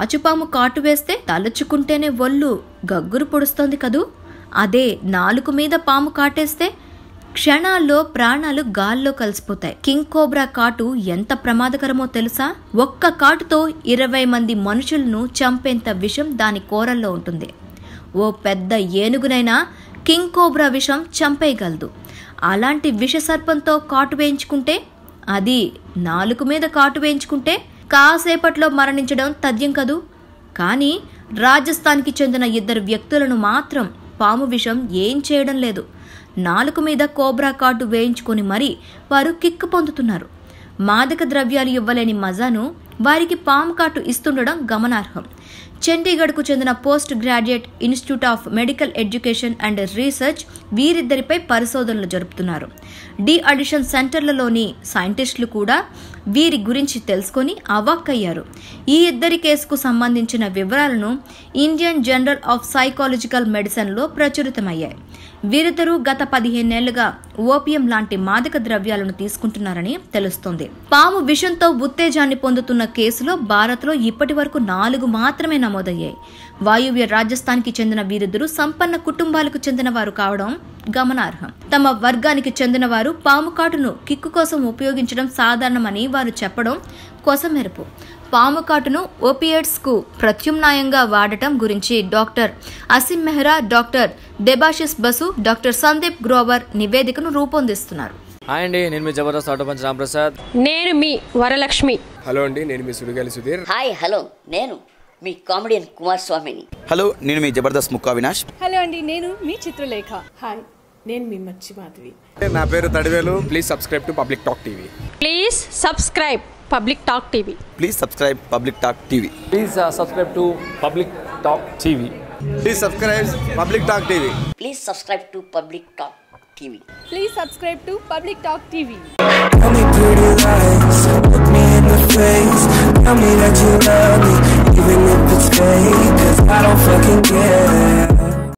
త్రాచుపాము కాటు వేస్తే తలుచుకుంటేనే ఒళ్ళు గగ్గురు పొడుస్తోంది కదూ అదే నాలుగు మీద పాము కాటేస్తే క్షణాల్లో ప్రాణాలు గాల్లో కలిసిపోతాయి కింగ్ కోబ్రా కాటు ఎంత ప్రమాదకరమో తెలుసా ఒక్క కాటుతో ఇరవై మంది మనుషులను చంపేంత విషం దాని కోరల్లో ఉంటుంది ఓ పెద్ద ఏనుగునైనా కింగ్ కోబ్రా విషం చంపేయగలదు అలాంటి విషసర్పంతో కాటు వేయించుకుంటే అది నాలుగు మీద కాటు వేయించుకుంటే కాసేపట్లో మరణించడం తథ్యం కదూ కానీ రాజస్థాన్కి చెందిన ఇద్దరు వ్యక్తులను మాత్రం పాము విషం ఏం చేయడం లేదు నాలుగు మీద కోబ్రా కాటు వేయించుకొని మరీ వారు కిక్కు పొందుతున్నారు మాదక ద్రవ్యాలు ఇవ్వలేని మజాను వారికి పాము కాటు ఇస్తుండడం గమనార్హం చండీగఢ్కు చెందిన post graduate institute of medical education and research వీరిద్దరిపై పరిశోధనలు జరుపుతున్నారు డి అడిషన్ సెంటర్లలోని సైంటిస్టులు కూడా వీరి గురించి తెలుసుకొని అవాక్కయ్యారు ఈ ఇద్దరి కేసుకు సంబంధించిన వివరాలను ఇండియన్ జనరల్ ఆఫ్ సైకాలజికల్ మెడిసిన్లో ప్రచురితమయ్యాయి వీరిద్దరూ గత పదిహేనేళ్లుగా ఓపియం లాంటి మాదక ద్రవ్యాలను తీసుకుంటున్నారని తెలుస్తోంది పాము విషంతో ఉత్తేజాన్ని పొందుతున్న కేసులో భారత్లో ఇప్పటి వరకు నాలుగు మాత్రమే నమోదయ్యాయి వాయువ్య రాజస్థాన్కి చెందిన వీరిద్దరూ సంపన్న కుటుంబాలకు చెందిన వారు కావడం గమనార్హం తమ వర్గానికి చెందిన వారు పాము కాటును కిక్కు కోసం ఉపయోగించడం సాధారణమని వారు చెప్పడం కొసమెరుపు పాము కాటును ఓపియట్స్ కు ప్రత్యామ్నాయంగా వాడటం గురించి doctor Asim Mehra doctor Debashish Basu doctor Sandeep Grover నివేదికను రూపొందిస్తున్నారు హాయ్ అండి నేను మీ జబర్దస్త్ ఆటో పంచ్ రాంప్రసాద్ నేను మీ వరలక్ష్మి హలో అండి నేను మీ సుడిగాలి సుధీర్ హాయ్ హలో నేను మీ కామెడియన్ కుమార్ స్వామిని హలో నేను మీ జబర్దస్త్ ముక్కా వినాష్ హలో అండి నేను మీ చిత్రలేఖ హాయ్ నేను మీ మచ్చి మాధవి నా పేరు Thadivelu please subscribe to public talk TV please subscribe public talk TV please subscribe public talk TV please subscribe to public talk TV please subscribe public talk TV please subscribe to public talk TV please subscribe to public talk TV Tell me pretty lies, look me in the face Tell me that you love me, even if it's fake Cause I don't fucking